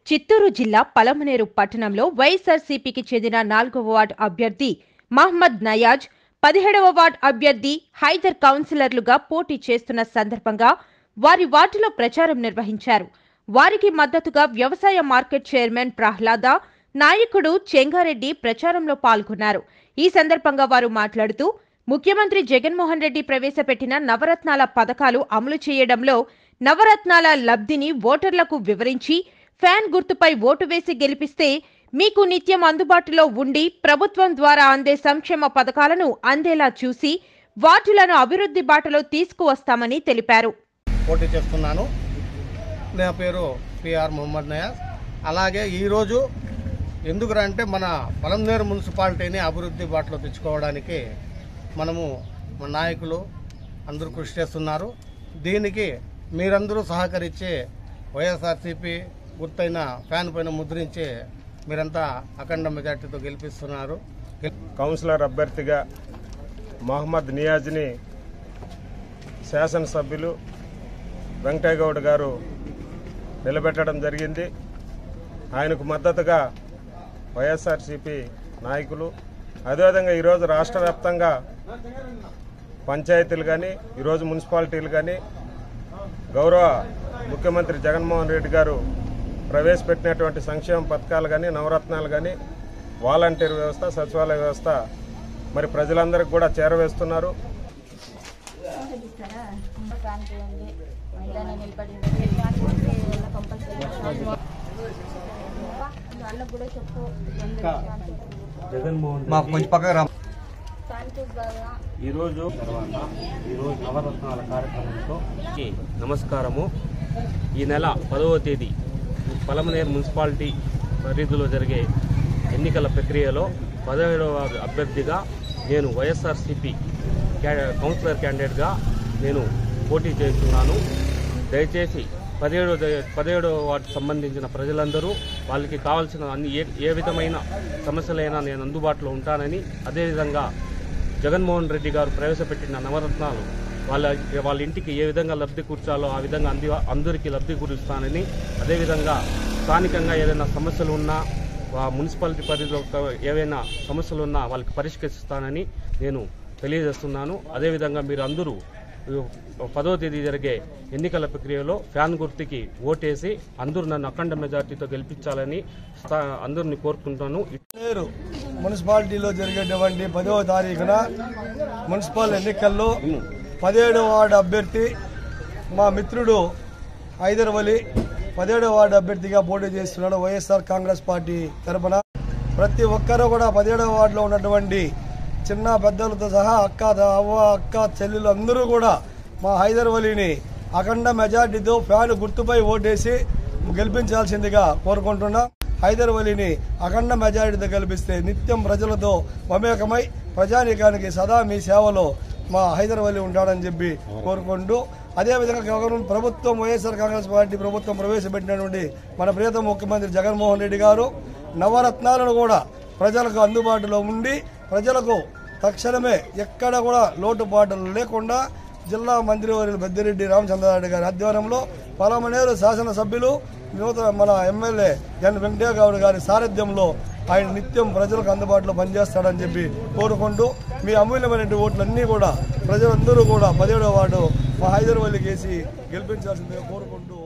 చిత్తూరు జిల్లా పలమనేరు పట్టణంలో వైఎస్ఆర్సీపీకి చెందిన నాలుగవ వార్డు అభ్యర్థి మహ్మద్ నయాజ్ పదిహేడవ వార్డు అభ్యర్థి హైదర్ కౌన్సిలర్లుగా పోటీ చేస్తున్న సందర్భంగా వారి వార్డులో ప్రచారం నిర్వహించారు వారికి మద్దతుగా వ్యవసాయ మార్కెట్ చైర్మన్ ప్రహ్లాద నాయకుడు చెంగారెడ్డి ప్రచారంలో పాల్గొన్నారు ఈ సందర్భంగా వారు మాట్లాడుతూ ముఖ్యమంత్రి జగన్మోహన్ రెడ్డి ప్రవేశపెట్టిన నవరత్నాల పథకాలు అమలు చేయడంలో నవరత్నాల లబ్ధిని ఓటర్లకు వివరించి ఫ్యాన్ గుర్తుపై ఓటు వేసి గెలిపిస్తే మీకు నిత్యం అందుబాటులో ఉండి ప్రభుత్వం ద్వారా అందే సంక్షేమ పథకాలను అందేలా చూసి వార్డులను అభివృద్ధి బాటలో తీసుకువస్తామని తెలిపారు పోటీ చేస్తున్నాను నా పేరు పిఆర్ మొహమ్మద్ నయాజ్ అలాగే ఈరోజు ఎందుకురా అంటే మన పలంనేరు మున్సిపాలిటీని అభివృద్ధి బాటలో తెచ్చుకోవడానికి మనము మన నాయకులు అందరూ కృషి చేస్తున్నారు దీనికి మీరందరూ సహకరించి వైఎస్ఆర్సీపీ గుర్తైన ఫ్యాన్ పైన ముద్రించి మీరంతా అఖండ మెజార్టీతో గెలిపిస్తున్నారు కౌన్సిలర్ అభ్యర్థిగా మహమ్మద్ నియాజ్ని శాసనసభ్యులు వెంకటయ్య గౌడ్ గారు నిలబెట్టడం జరిగింది ఆయనకు మద్దతుగా వైఎస్ఆర్సీపీ నాయకులు అదేవిధంగా ఈరోజు రాష్ట్ర వ్యాప్తంగా పంచాయతీలు కానీ ఈరోజు మున్సిపాలిటీలు కానీ గౌరవ ముఖ్యమంత్రి జగన్మోహన్ రెడ్డి గారు ప్రవేశపెట్టినటువంటి సంక్షేమ పథకాలు కానీ నవరత్నాలు కానీ వాలంటీర్ వ్యవస్థ సచివాలయ వ్యవస్థ మరి ప్రజలందరికీ కూడా చేరవేస్తున్నారు ఫ్యాన్ చేయండి మహిళని నిలబడింది ఫ్యాన్ చేస్తే వల్ల కంపల్సరీ వాళ్ళకు కూడా చెప్పు మా కొంచెం పక్కకు రా ఫ్యాన్ చూసి బాగా ఈరోజు తర్వాత ఈరోజు నవరత్నాల కార్యక్రమంతో కి నమస్కారము ఈ నెల పదవ తేదీ పలమనేరు మున్సిపాలిటీ పరిధిలో జరిగే ఎన్నికల ప్రక్రియలో పదిహేడవ అభ్యర్థిగా నేను వైఎస్ఆర్సీపీ క్యా- కౌన్సిలర్ క్యాండిడేట్గా నేను పోటీ చేస్తున్నాను దయచేసి పదిహేడో పదిహేడవ వార్డు సంబంధించిన ప్రజలందరూ వాళ్ళకి కావాల్సిన అన్ని ఏ ఏ విధమైన సమస్యలైనా నేను అందుబాటులో ఉంటానని అదేవిధంగా జగన్మోహన్ రెడ్డి గారు ప్రవేశపెట్టిన నవరత్నాలు వాళ్ళ వాళ్ళ ఇంటికి ఏ విధంగా లబ్ధి కూర్చాలో ఆ విధంగా అంది అందరికీ లబ్ధి కూరుస్తానని అదేవిధంగా స్థానికంగా ఏదైనా సమస్యలు ఉన్నా ఆ మున్సిపాలిటీ పరిధిలో ఒక- ఏవైనా సమస్యలు ఉన్నా వాళ్ళకి పరిష్కరిస్తానని నేను తెలియజేస్తున్నాను అదేవిధంగా మీరు అందరూ పదవ తేదీ జరిగే ఎన్నికల ప్రక్రియలో ఫ్యాన్ గుర్తుకి ఓటేసి అందరూ నన్ను అఖండ మెజార్టీతో గెలిపించాలని స్థా- అందరిని కోరుకుంటాను నేరు మున్సిపాలిటీలో జరిగేటువంటి పదవ తారీఖున మున్సిపల్ ఎన్నికల్లో పదిహేడవ వార్డు అభ్యర్థి మా మిత్రుడు హైదర్ వలి పదిహేడవ వార్డు అభ్యర్థిగా పోటీ చేస్తున్నాడు వైఎస్ఆర్ కాంగ్రెస్ పార్టీ తరపున ప్రతి ఒక్కరూ కూడా పదిహేడవ వార్డులో ఉన్నటువంటి చిన్న పెద్దలతో సహా అక్క అవ్వ అక్క చెల్లెలు అందరూ కూడా మా హైదర్ వలిని అఖండ మెజార్టీతో ఫ్యాన్ గుర్తుపై ఓటేసి గెలిపించాల్సిందిగా కోరుకుంటున్నాం హైదర్ వలిని అఖండ మెజారిటీతో కల్పిస్తే నిత్యం ప్రజలతో మమేకమై ప్రజానీకానికి సదా మీ సేవలో మా హైదర్ వలి ఉంటాడని చెప్పి కోరుకుంటూ అదేవిధంగా గవర్నమెంట్ ప్రభుత్వం వైఎస్ఆర్ కాంగ్రెస్ పార్టీ ప్రభుత్వం ప్రవేశపెట్టినటువంటి మన ప్రియతమ ముఖ్యమంత్రి జగన్మోహన్ రెడ్డి గారు నవరత్నాలను కూడా ప్రజలకు అందుబాటులో ఉండి ప్రజలకు తక్షణమే ఎక్కడ కూడా లోటుపాట్లు లేకుండా జిల్లా మంత్రివర్యులు పెద్దిరెడ్డి రామచంద్రారెడ్డి గారి ఆధ్వర్యంలో పలమనేరు శాసనసభ్యులు నూతన మన ఎమ్మెల్యే ఎన్ వెంకటయ్య గౌడ్ గారి సారథ్యంలో ఆయన నిత్యం ప్రజలకు అందుబాటులో పనిచేస్తాడని చెప్పి కోరుకుంటూ మీ అమూల్యమైన ఓట్లన్నీ కూడా ప్రజలందరూ కూడా పదిహేడవ వార్డు మా హైదరాబాద్కి వేసి గెలిపించాల్సిందిగా కోరుకుంటూ